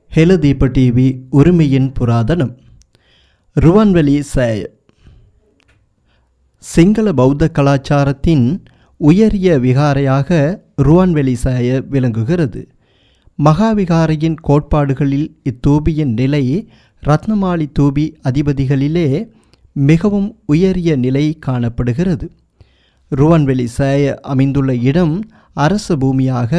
ஹெலதீப TV உரிமையின் புராதனம் ருவன்வெளி சேய சிங்கள பௌத்த கலாச்சாரத்தின் உயரிய விகாரையாக ருவான்வெளி சாய விளங்குகிறது மகாவிகாரையின் கோட்பாடுகளில் இத்தூபியின் நிலை ரத்னமாளி தூபி அதிபதிகளிலே மிகவும் உயரிய நிலை காணப்படுகிறது ருவன்வெளி சாய அமைந்துள்ள இடம் அரச பூமியாக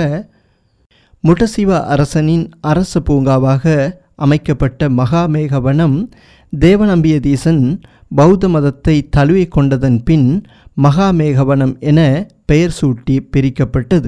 முட்டசிவ அரசனின் அரச பூங்காவாக அமைக்கப்பட்ட மகாமேகவனம் தேவநம்பியதீசன் பௌத்த மதத்தை தழுவிக் கொண்டதன் பின் மகாமேகவனம் என பெயர் சூட்டி பிரிக்கப்பட்டது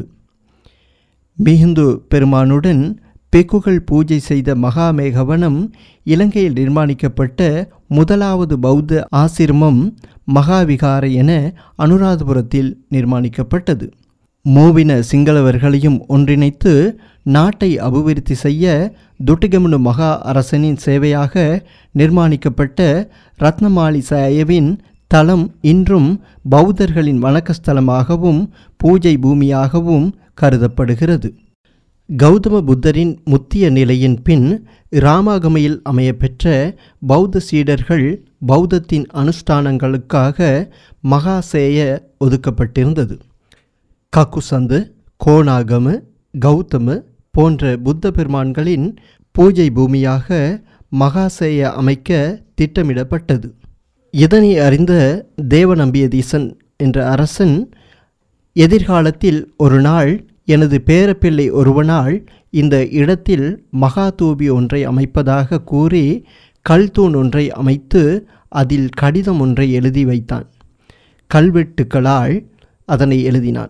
மிகுந்து பெருமானுடன் பெக்குகள் பூஜை செய்த மகாமேகவனம் இலங்கையில் நிர்மாணிக்கப்பட்ட முதலாவது பௌத்த ஆசிரமம் மகாவிகாரை என அனுராதபுரத்தில் நிர்மாணிக்கப்பட்டது மூவின சிங்களவர்களையும் ஒன்றிணைத்து நாட்டை அபிவிருத்தி செய்ய துட்டிகமுனு மகா அரசனின் சேவையாக நிர்மாணிக்கப்பட்ட ரத்னமாளி சாயவின் தலம் இன்றும் பௌத்தர்களின் வணக்கஸ்தலமாகவும் பூஜை பூமியாகவும் கருதப்படுகிறது கௌதம புத்தரின் முத்திய நிலையின் பின் இராமாகமையில் அமையப்பெற்ற பௌத்த சீடர்கள் பௌத்தத்தின் அனுஷ்டானங்களுக்காக மகாசேய ஒதுக்கப்பட்டிருந்தது கக்குசந்து கோணாகம கௌதம போன்ற புத்த பெருமான்களின் பூஜை பூமியாக மகாசேய அமைக்க திட்டமிடப்பட்டது இதனை அறிந்த தேவநம்பியதீசன் என்ற அரசன் எதிர்காலத்தில் ஒரு நாள் எனது பேரப்பிள்ளை ஒருவனால் இந்த இடத்தில் மகாதூபி ஒன்றை அமைப்பதாக கூறி கல்தூண் ஒன்றை அமைத்து அதில் கடிதம் ஒன்றை எழுதி வைத்தான் கல்வெட்டுக்களால் அதனை எழுதினான்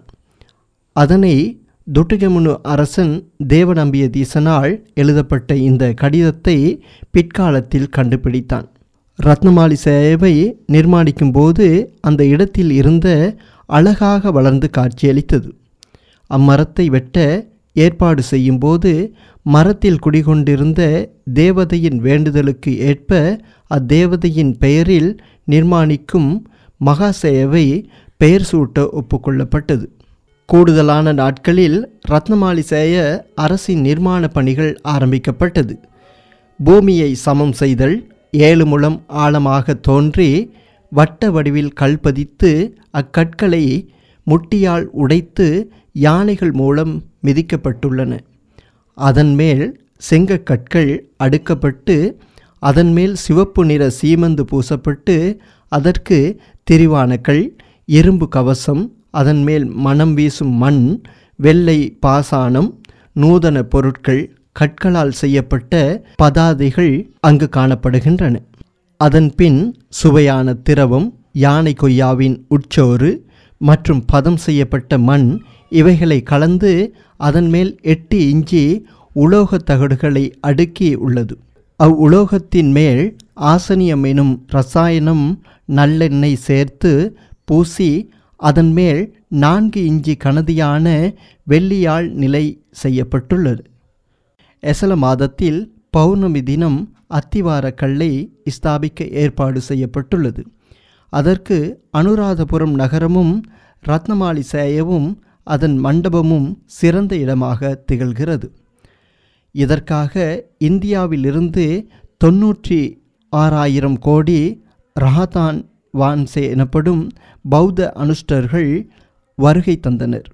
அதனை துட்டுகமுனு அரசன் தேவநம்பிய தீசனால் எழுதப்பட்ட இந்த கடிதத்தை பிற்காலத்தில் கண்டுபிடித்தான் ரத்னமாலி சேவை நிர்மாணிக்கும் போது அந்த இடத்தில் இருந்த அழகாக வளர்ந்து காட்சியளித்தது அம்மரத்தை வெட்ட ஏற்பாடு செய்யும்போது மரத்தில் குடிகொண்டிருந்த தேவதையின் வேண்டுதலுக்கு ஏற்ப அத்தேவதையின் பெயரில் நிர்மாணிக்கும் மகாசேவை பெயர் சூட்ட ஒப்புக்கொள்ளப்பட்டது கூடுதலான நாட்களில் ரத்னமாலி சேய அரசின் நிர்மாண பணிகள் ஆரம்பிக்கப்பட்டது பூமியை சமம் செய்தல் ஏழு முழம் ஆழமாக தோன்றி வட்ட வடிவில் கல் பதித்து அக்கற்களை முட்டியால் உடைத்து யானைகள் மூலம் மிதிக்கப்பட்டுள்ளன அதன் மேல் செங்கக்கற்கள் அடுக்கப்பட்டு அதன் மேல் சிவப்பு நிற சீமந்து பூசப்பட்டு அதற்கு திரிவானக்கள் இரும்பு கவசம் அதன் மேல் மனம் வீசும் மண் வெள்ளை பாசானம் நூதன பொருட்கள் கற்களால் செய்யப்பட்ட பதாதைகள் அங்கு காணப்படுகின்றன அதன் பின் சுவையான திரவம் யானை கொய்யாவின் உட்சோறு மற்றும் பதம் செய்யப்பட்ட மண் இவைகளை கலந்து அதன் மேல் எட்டு இஞ்சி உலோகத் தகடுகளை அடுக்கி உள்ளது அவ் உலோகத்தின் மேல் ஆசனியம் எனும் ரசாயனம் நல்லெண்ணெய் சேர்த்து பூசி அதன் மேல் நான்கு இஞ்சி கனதியான வெள்ளியால் நிலை செய்யப்பட்டுள்ளது எசல மாதத்தில் பௌர்ணமி தினம் அத்திவார கல்லை ஸ்தாபிக்க ஏற்பாடு செய்யப்பட்டுள்ளது அதற்கு அனுராதபுரம் நகரமும் ரத்னமாளி சேயவும் அதன் மண்டபமும் சிறந்த இடமாக திகழ்கிறது இதற்காக இந்தியாவிலிருந்து தொன்னூற்றி ஆறாயிரம் கோடி ரஹதான் வான்சே எனப்படும் பௌத்த அனுஷ்டர்கள் வருகை தந்தனர்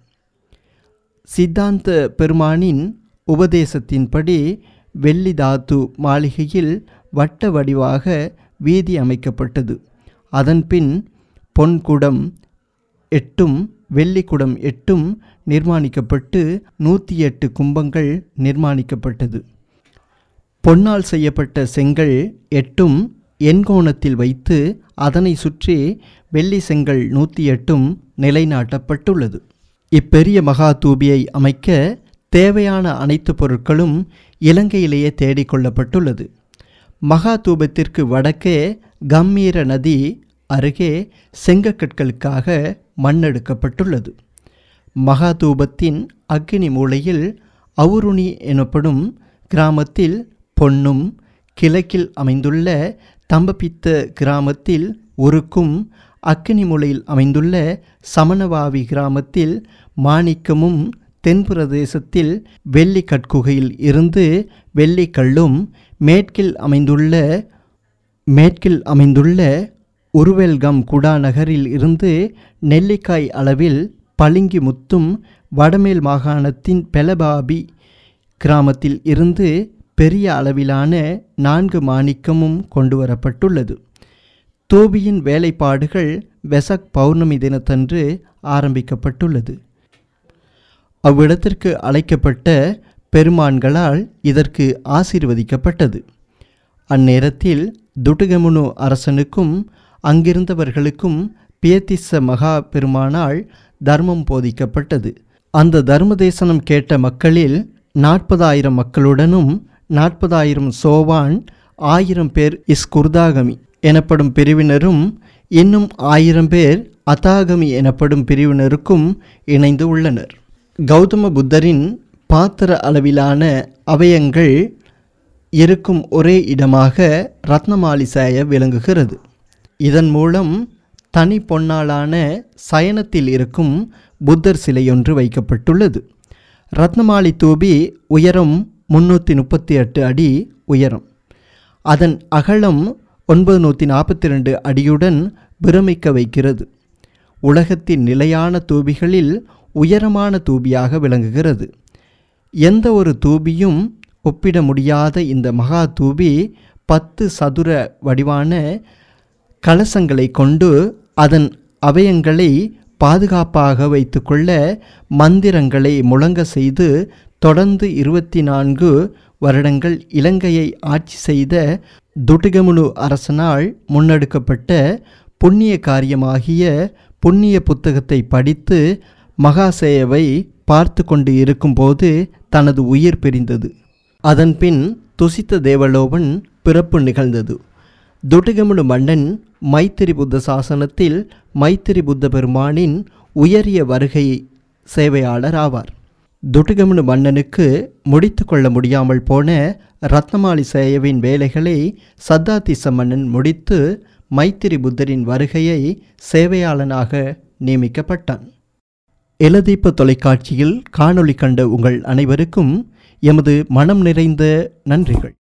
சித்தாந்த பெருமானின் உபதேசத்தின்படி வெள்ளி தாத்து மாளிகையில் வட்ட வடிவாக வீதி அமைக்கப்பட்டது அதன்பின் பொன்குடம் எட்டும் வெள்ளிக்குடம் எட்டும் நிர்மாணிக்கப்பட்டு நூற்றி எட்டு கும்பங்கள் நிர்மாணிக்கப்பட்டது பொன்னால் செய்யப்பட்ட செங்கல் எட்டும் எண்கோணத்தில் வைத்து அதனை சுற்றி வெள்ளி செங்கல் நூற்றி எட்டும் நிலைநாட்டப்பட்டுள்ளது இப்பெரிய மகா தூபியை அமைக்க தேவையான அனைத்து பொருட்களும் இலங்கையிலேயே தேடிக்கொள்ளப்பட்டுள்ளது மகா தூபத்திற்கு வடக்கே கம்பீர நதி அருகே செங்கக்கற்களுக்காக மண்ணெடுக்கப்பட்டுள்ளது மகாதூபத்தின் அக்னி மூலையில் அவுருணி எனப்படும் கிராமத்தில் பொன்னும் கிழக்கில் அமைந்துள்ள தம்பபித்த கிராமத்தில் உருக்கும் அக்கினி மூலையில் அமைந்துள்ள சமணவாவி கிராமத்தில் மாணிக்கமும் தென் பிரதேசத்தில் வெள்ளி கட்குகையில் இருந்து வெள்ளிக்கல்லும் மேற்கில் அமைந்துள்ள மேற்கில் அமைந்துள்ள உருவெல்கம் குடா நகரில் இருந்து நெல்லிக்காய் அளவில் பளிங்கி முத்தும் வடமேல் மாகாணத்தின் பெலபாபி கிராமத்தில் இருந்து பெரிய அளவிலான நான்கு மாணிக்கமும் கொண்டு வரப்பட்டுள்ளது தோபியின் வேலைப்பாடுகள் வெசக் பௌர்ணமி தினத்தன்று ஆரம்பிக்கப்பட்டுள்ளது அவ்விடத்திற்கு அழைக்கப்பட்ட பெருமான்களால் இதற்கு ஆசீர்வதிக்கப்பட்டது அந்நேரத்தில் துட்டுகமுனு அரசனுக்கும் அங்கிருந்தவர்களுக்கும் பியத்திஸ்ஸ மகா பெருமானால் தர்மம் போதிக்கப்பட்டது அந்த தர்ம தேசனம் கேட்ட மக்களில் நாற்பதாயிரம் மக்களுடனும் நாற்பதாயிரம் சோவான் ஆயிரம் பேர் இஸ்குர்தாகமி எனப்படும் பிரிவினரும் இன்னும் ஆயிரம் பேர் அதாகமி எனப்படும் பிரிவினருக்கும் இணைந்து உள்ளனர் கௌதம புத்தரின் பாத்திர அளவிலான அவயங்கள் இருக்கும் ஒரே இடமாக ரத்னமாலிசாய விளங்குகிறது இதன் மூலம் தனி பொன்னாலான சயனத்தில் இருக்கும் புத்தர் சிலையொன்று வைக்கப்பட்டுள்ளது ரத்னமாலி தூபி உயரம் முன்னூற்றி முப்பத்தி எட்டு அடி உயரம் அதன் அகலம் ஒன்பது நூற்றி நாற்பத்தி ரெண்டு அடியுடன் பிரமிக்க வைக்கிறது உலகத்தின் நிலையான தூபிகளில் உயரமான தூபியாக விளங்குகிறது எந்த ஒரு தூபியும் ஒப்பிட முடியாத இந்த மகா தூபி பத்து சதுர வடிவான கலசங்களை கொண்டு அதன் அவயங்களை பாதுகாப்பாக வைத்துக்கொள்ள மந்திரங்களை முழங்க செய்து தொடர்ந்து இருபத்தி நான்கு வருடங்கள் இலங்கையை ஆட்சி செய்த துட்டுகமுனு அரசனால் முன்னெடுக்கப்பட்ட புண்ணிய காரியமாகிய புண்ணிய புத்தகத்தை படித்து மகாசேயவை பார்த்து கொண்டு இருக்கும்போது தனது உயிர் பிரிந்தது அதன்பின் துசித்த தேவலோபன் பிறப்பு நிகழ்ந்தது துட்டுகமுனு மன்னன் மைத்திரி புத்த சாசனத்தில் மைத்திரி புத்த பெருமானின் உயரிய வருகை சேவையாளர் ஆவார் துட்டுகமுனு மன்னனுக்கு முடித்து கொள்ள முடியாமல் போன ரத்னமாலி சேயவின் வேலைகளை சத்தாதிச மன்னன் முடித்து மைத்திரி புத்தரின் வருகையை சேவையாளனாக நியமிக்கப்பட்டான் இலதீப தொலைக்காட்சியில் காணொளி கண்ட உங்கள் அனைவருக்கும் எமது மனம் நிறைந்த நன்றிகள்